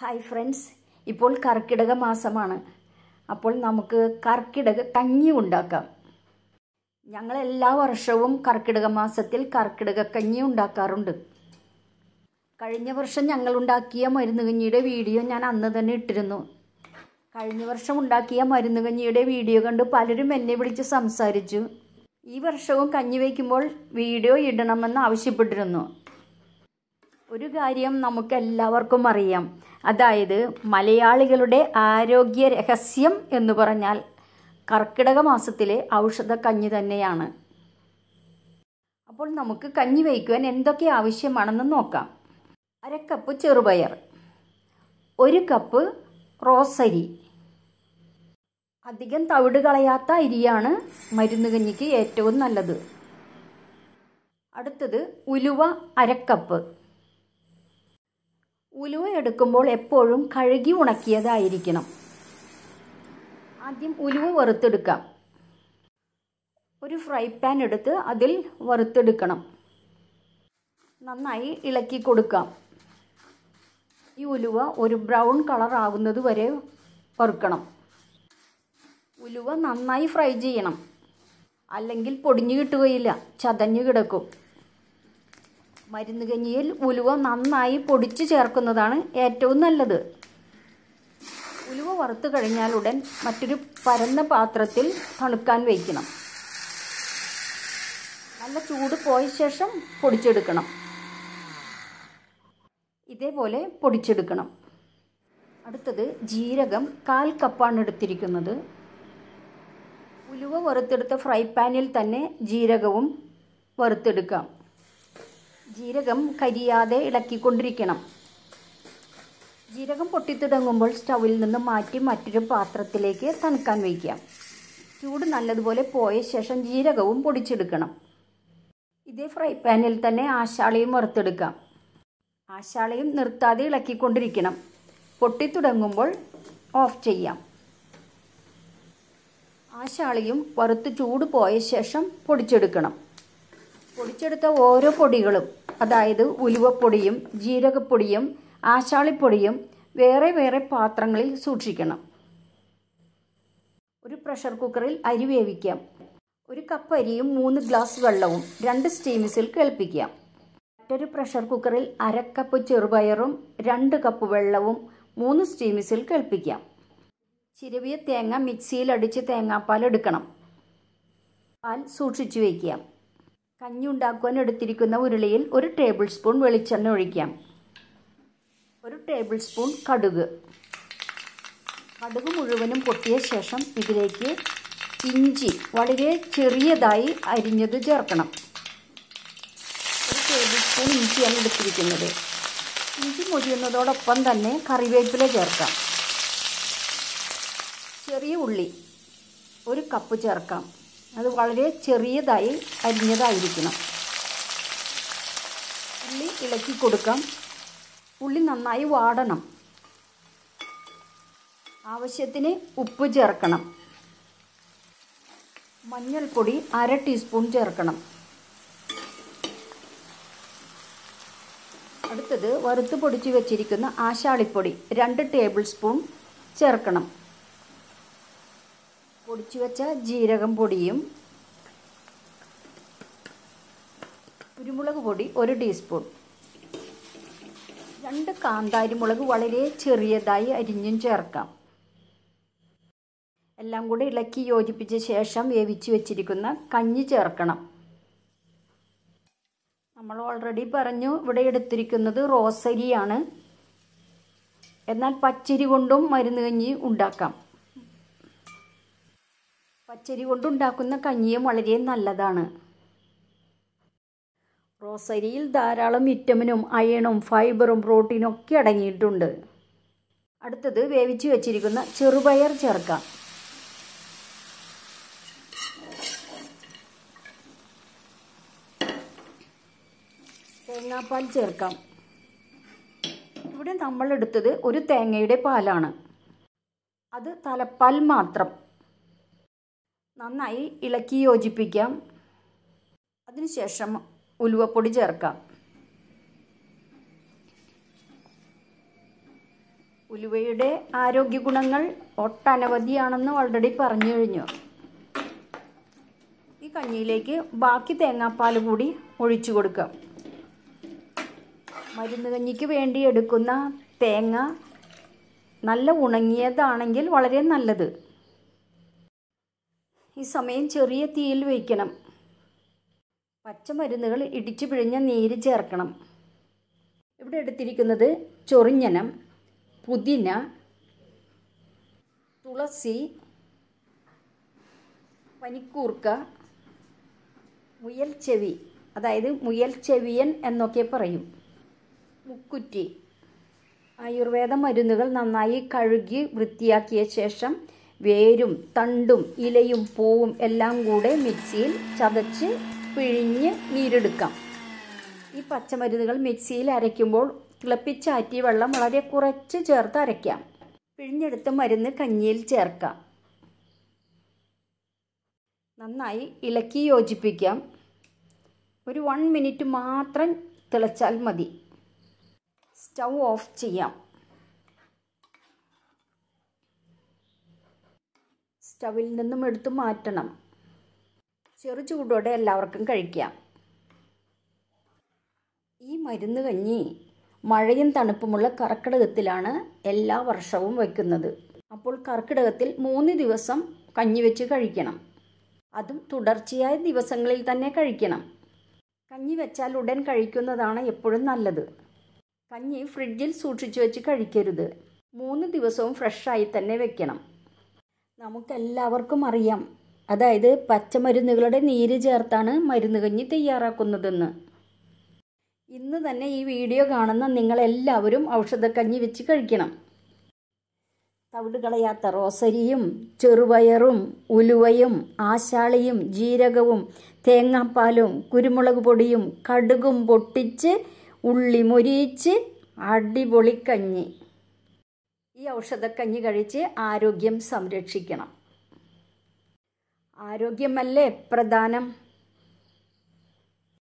hi friends ഇപ്പോൾ കർക്കിടക മാസമാണ് അപ്പോൾ നമുക്ക് കർക്കിടക കഞ്ഞി ഉണ്ടാക്കാം ഞങ്ങൾ എല്ലാ വർഷവും കർക്കിടക മാസത്തിൽ കർക്കിടക കഞ്ഞി ഉണ്ടാക്കാറുണ്ട് കഴിഞ്ഞ വർഷം ഞങ്ങൾ ഉണ്ടാക്കിയ മരുന്ന് കഞ്ഞിയുടെ വീഡിയോ ഞാൻ അന്ന് തന്നെ ഇട്ടിരുന്നു കഴിഞ്ഞ വർഷം ഉണ്ടാക്കിയ മരുന്ന് കഞ്ഞിയുടെ വീഡിയോ കണ്ട് പലരും എന്നെ വിളിച്ച് സംസാരിച്ചു ഈ വർഷവും കഞ്ഞി വയ്ക്കുമ്പോൾ വീഡിയോ ഇടണമെന്ന് ആവശ്യപ്പെട്ടിരുന്നു ഒരു കാര്യം നമുക്ക് എല്ലാവർക്കും അറിയാം അതായത് മലയാളികളുടെ ആരോഗ്യ രഹസ്യം എന്ന് പറഞ്ഞാൽ കർക്കിടക മാസത്തിലെ ഔഷധ കഞ്ഞി തന്നെയാണ് അപ്പോൾ നമുക്ക് കഞ്ഞി വയ്ക്കുവാൻ എന്തൊക്കെ ആവശ്യമാണെന്ന് നോക്കാം അര കപ്പ് ചെറുപയർ ഒരു കപ്പ് റോസരി അധികം തവിട് കളയാത്ത അരിയാണ് മരുന്ന് കഞ്ഞിക്ക് ഏറ്റവും നല്ലത് അടുത്തത് ഉലുവ അരക്കപ്പ് ഉലുവ എടുക്കുമ്പോൾ എപ്പോഴും കഴുകി ഉണക്കിയതായിരിക്കണം ആദ്യം ഉലുവ വറുത്തെടുക്കാം ഒരു ഫ്രൈ പാൻ എടുത്ത് അതിൽ വറുത്തെടുക്കണം നന്നായി ഇളക്കി കൊടുക്കാം ഈ ഉലുവ ഒരു ബ്രൗൺ കളർ ആകുന്നത് വരെ വറുക്കണം ഉലുവ നന്നായി ഫ്രൈ ചെയ്യണം അല്ലെങ്കിൽ പൊടിഞ്ഞു കിട്ടുകയില്ല ചതഞ്ഞു കിടക്കും മരുന്ന് കഞ്ഞിയിൽ ഉലുവ നന്നായി പൊടിച്ച് ചേർക്കുന്നതാണ് ഏറ്റവും നല്ലത് ഉലുവ വറുത്ത് കഴിഞ്ഞാൽ ഉടൻ മറ്റൊരു പരന്ന പാത്രത്തിൽ തണുക്കാൻ വയ്ക്കണം നല്ല ചൂട് പോയ ശേഷം പൊടിച്ചെടുക്കണം ഇതേപോലെ പൊടിച്ചെടുക്കണം അടുത്തത് ജീരകം കാൽ കപ്പാണ് എടുത്തിരിക്കുന്നത് ഉലുവ വറുത്തെടുത്ത ഫ്രൈ പാനിൽ തന്നെ ജീരകവും വറുത്തെടുക്കാം ജീരകം കരിയാതെ ഇളക്കിക്കൊണ്ടിരിക്കണം ജീരകം പൊട്ടിത്തുടങ്ങുമ്പോൾ സ്റ്റൗവിൽ നിന്ന് മാറ്റി മറ്റൊരു പാത്രത്തിലേക്ക് തണുക്കാൻ വയ്ക്കാം ചൂട് നല്ലതുപോലെ പോയ ശേഷം ജീരകവും പൊടിച്ചെടുക്കണം ഇതേ ഫ്രൈ പാനിൽ തന്നെ ആശാളയും വറുത്തെടുക്കാം ആശാളയും നിർത്താതെ ഇളക്കിക്കൊണ്ടിരിക്കണം പൊട്ടിത്തുടങ്ങുമ്പോൾ ഓഫ് ചെയ്യാം ആശാളിയും വറുത്ത് ചൂട് പോയ ശേഷം പൊടിച്ചെടുക്കണം പൊടിച്ചെടുത്ത ഓരോ പൊടികളും അതായത് ഉലുവപ്പൊടിയും ജീരകപ്പൊടിയും ആശാളിപ്പൊടിയും വേറെ വേറെ പാത്രങ്ങളിൽ സൂക്ഷിക്കണം ഒരു പ്രഷർ കുക്കറിൽ അരി വേവിക്കാം ഒരു കപ്പ് അരിയും മൂന്ന് ഗ്ലാസ് വെള്ളവും രണ്ട് സ്റ്റീമിസിൽ കേൾപ്പിക്കാം മറ്റൊരു പ്രഷർ കുക്കറിൽ അര കപ്പ് ചെറുപയറും രണ്ട് കപ്പ് വെള്ളവും മൂന്ന് സ്റ്റീമിസിൽ കേൾപ്പിക്കാം ചിരവിയ തേങ്ങ മിക്സിയിൽ അടിച്ച് തേങ്ങാപ്പാൽ എടുക്കണം പാൽ സൂക്ഷിച്ചു വയ്ക്കാം കഞ്ഞി ഉണ്ടാക്കുവാൻ എടുത്തിരിക്കുന്ന ഉരുളിയിൽ ഒരു ടേബിൾ സ്പൂൺ വെളിച്ചെണ്ണ ഒഴിക്കാം ഒരു ടേബിൾ സ്പൂൺ കടുക് കടുക് മുഴുവനും പൊട്ടിയ ശേഷം ഇതിലേക്ക് ഇഞ്ചി വളരെ ചെറിയതായി അരിഞ്ഞത് ചേർക്കണം ഒരു ടേബിൾ സ്പൂൺ ഇഞ്ചിയാണ് എടുത്തിരിക്കുന്നത് ഇഞ്ചി മുരിയുന്നതോടൊപ്പം തന്നെ കറിവേപ്പില ചേർക്കാം ചെറിയ ഉള്ളി ഒരു കപ്പ് ചേർക്കാം അത് വളരെ ചെറിയതായി അരിഞ്ഞതായിരിക്കണം ഉള്ളി ഇളക്കി കൊടുക്കാം ഉള്ളി നന്നായി വാടണം ആവശ്യത്തിന് ഉപ്പ് ചേർക്കണം മഞ്ഞൾപ്പൊടി അര ടീസ്പൂൺ ചേർക്കണം അടുത്തത് വറുത്ത് പൊടിച്ച് വെച്ചിരിക്കുന്ന ആശാളിപ്പൊടി രണ്ട് ടേബിൾ സ്പൂൺ ചേർക്കണം പൊടിച്ചു വെച്ച ജീരകം പൊടിയും കുരുമുളക് പൊടി ഒരു ടീസ്പൂൺ രണ്ട് കാന്താരി മുളക് വളരെ ചെറിയതായി അരിഞ്ഞും ചേർക്കാം എല്ലാം കൂടി ഇളക്കി യോജിപ്പിച്ച ശേഷം വേവിച്ച് വെച്ചിരിക്കുന്ന കഞ്ഞി ചേർക്കണം നമ്മൾ ഓൾറെഡി പറഞ്ഞു ഇവിടെ എടുത്തിരിക്കുന്നത് റോസരിയാണ് എന്നാൽ പച്ചരി കൊണ്ടും മരുന്ന് കഞ്ഞി ഉണ്ടാക്കാം പച്ചരി കൊണ്ടുണ്ടാക്കുന്ന കഞ്ഞിയും വളരെ നല്ലതാണ് റോസരിയിൽ ധാരാളം വിറ്റമിനും അയണും ഫൈബറും പ്രോട്ടീനും ഒക്കെ അടങ്ങിയിട്ടുണ്ട് അടുത്തത് വേവിച്ച് വെച്ചിരിക്കുന്ന ചെറുപയർ ചേർക്കാം തേങ്ങാപ്പാൽ ചേർക്കാം ഇവിടെ നമ്മൾ എടുത്തത് ഒരു തേങ്ങയുടെ പാലാണ് അത് തലപ്പാൽ മാത്രം നന്നായി ഇളക്കി യോജിപ്പിക്കാം അതിനുശേഷം ഉലുവപ്പൊടി ചേർക്കാം ഉലുവയുടെ ആരോഗ്യ ഗുണങ്ങൾ ഒട്ടനവധിയാണെന്ന് ഓൾറെഡി പറഞ്ഞു കഴിഞ്ഞു ഈ കഞ്ഞിയിലേക്ക് ബാക്കി തേങ്ങാപ്പാൽ കൂടി ഒഴിച്ചു കൊടുക്കാം മരുന്ന് കഞ്ഞിക്ക് വേണ്ടി എടുക്കുന്ന തേങ്ങ നല്ല ഉണങ്ങിയതാണെങ്കിൽ വളരെ നല്ലത് ഈ സമയം ചെറിയ തീയിൽ വയ്ക്കണം പച്ചമരുന്നുകൾ ഇടിച്ചു പിഴിഞ്ഞ നീര് ചേർക്കണം ഇവിടെ എടുത്തിരിക്കുന്നത് ചൊറിഞ്ഞനം പുതിന തുളസി പനിക്കൂർക്ക മുയൽ ചെവി അതായത് മുയൽ ചെവിയൻ എന്നൊക്കെ പറയും മുക്കുറ്റി ആയുർവേദ മരുന്നുകൾ നന്നായി കഴുകി വൃത്തിയാക്കിയ ശേഷം വേരും തണ്ടും ഇലയും പൂവും എല്ലാം കൂടെ മിക്സിയിൽ ചതച്ച് പിഴിഞ്ഞ് നീരെടുക്കാം ഈ പച്ചമരുന്നുകൾ മിക്സിയിൽ അരയ്ക്കുമ്പോൾ തിളപ്പിച്ചാറ്റിയ വെള്ളം വളരെ കുറച്ച് ചേർത്ത് അരയ്ക്കാം പിഴിഞ്ഞെടുത്ത മരുന്ന് കഞ്ഞിയിൽ ചേർക്കാം നന്നായി ഇളക്കി യോജിപ്പിക്കാം ഒരു വൺ മിനിറ്റ് മാത്രം തിളച്ചാൽ മതി സ്റ്റൗ ഓഫ് ചെയ്യാം സ്റ്റവിൽ നിന്നും എടുത്തു മാറ്റണം ചെറു ചൂടോടെ എല്ലാവർക്കും കഴിക്കാം ഈ മരുന്ന് കഞ്ഞി മഴയും തണുപ്പുമുള്ള കർക്കിടകത്തിലാണ് എല്ലാ വർഷവും വയ്ക്കുന്നത് അപ്പോൾ കർക്കിടകത്തിൽ മൂന്ന് ദിവസം കഞ്ഞി വെച്ച് കഴിക്കണം അതും തുടർച്ചയായ ദിവസങ്ങളിൽ തന്നെ കഴിക്കണം കഞ്ഞി വെച്ചാൽ ഉടൻ കഴിക്കുന്നതാണ് എപ്പോഴും നല്ലത് കഞ്ഞി ഫ്രിഡ്ജിൽ സൂക്ഷിച്ചു വെച്ച് കഴിക്കരുത് മൂന്ന് ദിവസവും ഫ്രഷായി തന്നെ വെക്കണം നമുക്കെല്ലാവർക്കും അറിയാം അതായത് പച്ചമരുന്നുകളുടെ നീര് ചേർത്താണ് മരുന്ന് കഞ്ഞി തയ്യാറാക്കുന്നതെന്ന് ഇന്ന് തന്നെ ഈ വീഡിയോ കാണുന്ന നിങ്ങളെല്ലാവരും ഔഷധക്കഞ്ഞി വെച്ച് കഴിക്കണം തവിട് കളയാത്ത റോസരിയും ചെറുപയറും ഉലുവയും ആശാളിയും ജീരകവും തേങ്ങാപ്പാലും കുരുമുളക് പൊടിയും കടുകും പൊട്ടിച്ച് ഉള്ളി മൊരിയിച്ച് അടിപൊളി കഞ്ഞി ഈ ഔഷധക്കഞ്ഞി കഴിച്ച് ആരോഗ്യം സംരക്ഷിക്കണം ആരോഗ്യമല്ലേ പ്രധാനം